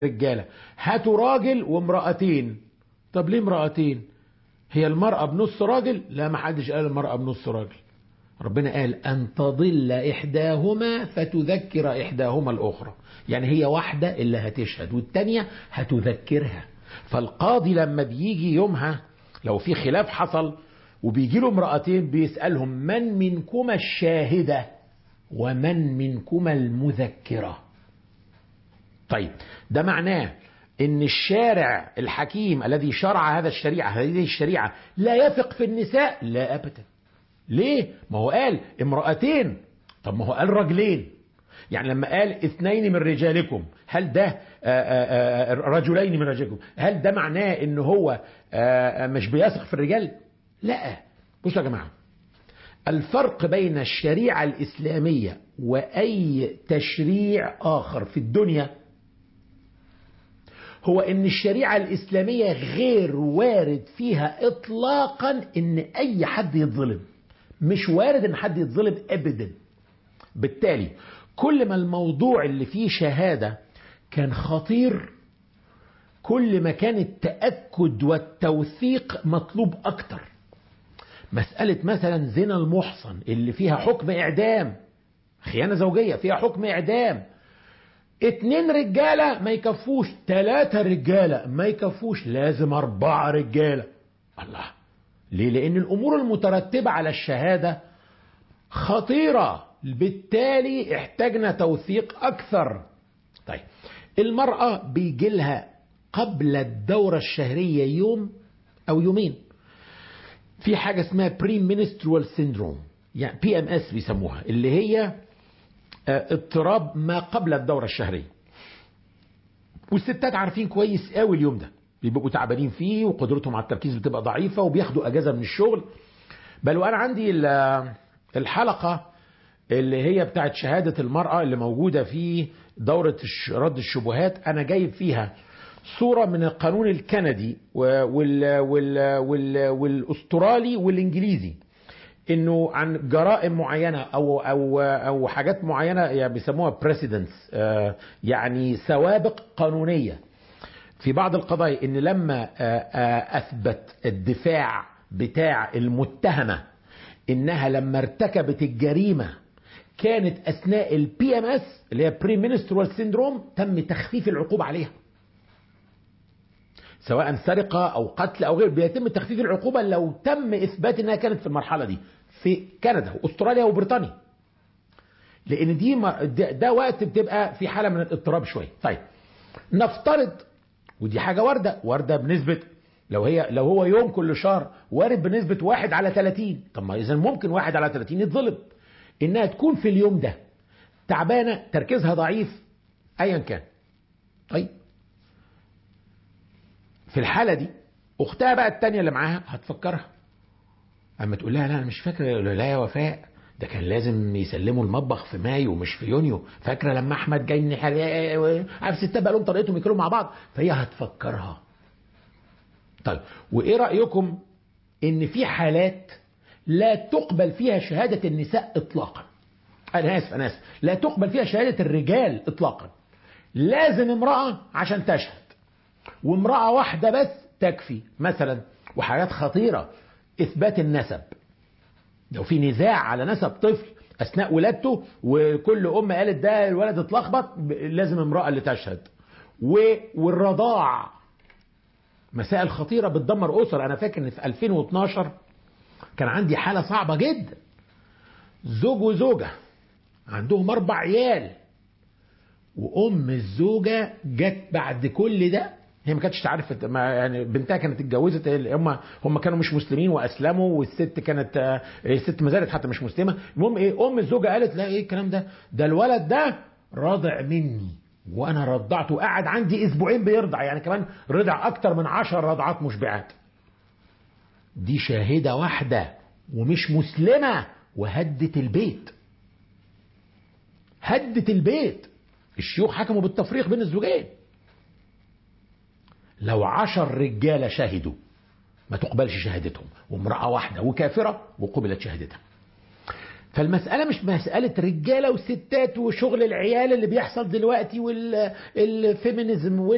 رجالة هاتوا راجل وامرأتين طب ليه امرأتين هي المرأة بنص راجل لا ما حدش قال المرأة بنص راجل ربنا قال أن تضل إحداهما فتذكر إحداهما الأخرى يعني هي واحدة اللي هتشهد والتانية هتذكرها فالقاضي لما بيجي يومها لو في خلاف حصل وبيجي له امرأتين بيسألهم من منكما الشاهدة ومن منكما المذكرة طيب ده معناه ان الشارع الحكيم الذي شرع هذا الشريعة هذه الشريعة لا يثق في النساء لا ابدا ليه ما هو قال امرأتين طب ما هو قال رجلين يعني لما قال اثنين من رجالكم هل ده آآ آآ رجلين من رجالكم هل ده معناه ان هو مش بيثق في الرجال لا بصوا يا جماعة الفرق بين الشريعة الإسلامية وأي تشريع آخر في الدنيا هو ان الشريعة الإسلامية غير وارد فيها إطلاقا ان أي حد يتظلم مش وارد ان حد يتظلم أبدا بالتالي كل ما الموضوع اللي فيه شهادة كان خطير كل ما كان التأكد والتوثيق مطلوب أكتر مسألة مثلا زنا المحصن اللي فيها حكم إعدام خيانة زوجية فيها حكم إعدام اتنين رجالة ما يكفوش تلاتة رجالة ما يكفوش لازم أربعة رجالة الله ليه لأن الأمور المترتبة على الشهادة خطيرة بالتالي احتاجنا توثيق أكثر طيب المرأة بيجي لها قبل الدورة الشهرية يوم أو يومين في حاجة اسمها بري منسترول سيندروم يعني بي ام اس بيسموها اللي هي اضطراب ما قبل الدورة الشهرية والستات عارفين كويس قوي اليوم ده بيبقوا تعبانين فيه وقدرتهم على التركيز بتبقى ضعيفة وبياخدوا اجازة من الشغل بل وانا عندي الحلقة اللي هي بتاعت شهادة المرأة اللي موجودة في دورة رد الشبهات انا جايب فيها صورة من القانون الكندي وال وال وال والاسترالي والانجليزي انه عن جرائم معينه او او او حاجات معينه يعني بيسموها بريسيدنس يعني سوابق قانونيه في بعض القضايا ان لما اثبت الدفاع بتاع المتهمه انها لما ارتكبت الجريمه كانت اثناء البي ام اس اللي هي بري منسترال سيندروم تم تخفيف العقوبه عليها سواء سرقة أو قتل أو غير بيتم تخفيف العقوبة لو تم إثبات أنها كانت في المرحلة دي في كندا وأستراليا وبريطانيا لأن دي ده وقت بتبقى في حالة من الاضطراب شوية طيب نفترض ودي حاجة واردة واردة بنسبة لو هي لو هو يوم كل شهر وارد بنسبة واحد على 30 طب ما إذا ممكن واحد على 30 يتظلم إنها تكون في اليوم ده تعبانة تركيزها ضعيف أيا كان طيب في الحالة دي أختها بقى التانية اللي معاها هتفكرها أما تقول لها لا أنا مش فاكرة لا يا وفاء ده كان لازم يسلموا المطبخ في مايو مش في يونيو فاكرة لما أحمد جاي من عارف ستات بقى لهم طريقتهم ياكلوا مع بعض فهي هتفكرها طيب وإيه رأيكم إن في حالات لا تقبل فيها شهادة النساء إطلاقا أنا آسف أنا آسف لا تقبل فيها شهادة الرجال إطلاقا لازم امرأة عشان تشهد وامرأة واحدة بس تكفي مثلا وحاجات خطيرة إثبات النسب لو في نزاع على نسب طفل أثناء ولادته وكل أم قالت ده الولد اتلخبط لازم امرأة اللي تشهد والرضاع مسائل خطيرة بتدمر أسر أنا فاكر إن في 2012 كان عندي حالة صعبة جدا زوج وزوجة عندهم أربع عيال وأم الزوجة جت بعد كل ده هي ما كانتش تعرف يعني بنتها كانت اتجوزت هم هم كانوا مش مسلمين واسلموا والست كانت الست ما زالت حتى مش مسلمه المهم ايه ام الزوجه قالت لا ايه الكلام ده ده الولد ده رضع مني وانا رضعته قعد عندي اسبوعين بيرضع يعني كمان رضع اكتر من عشر رضعات مشبعات دي شاهده واحده ومش مسلمه وهدت البيت هدت البيت الشيوخ حكموا بالتفريق بين الزوجين لو عشر رجالة شهدوا ما تقبلش شهادتهم وامرأة واحدة وكافرة وقبلت شهادتها فالمسألة مش مسألة رجالة وستات وشغل العيال اللي بيحصل دلوقتي والفيمينيزم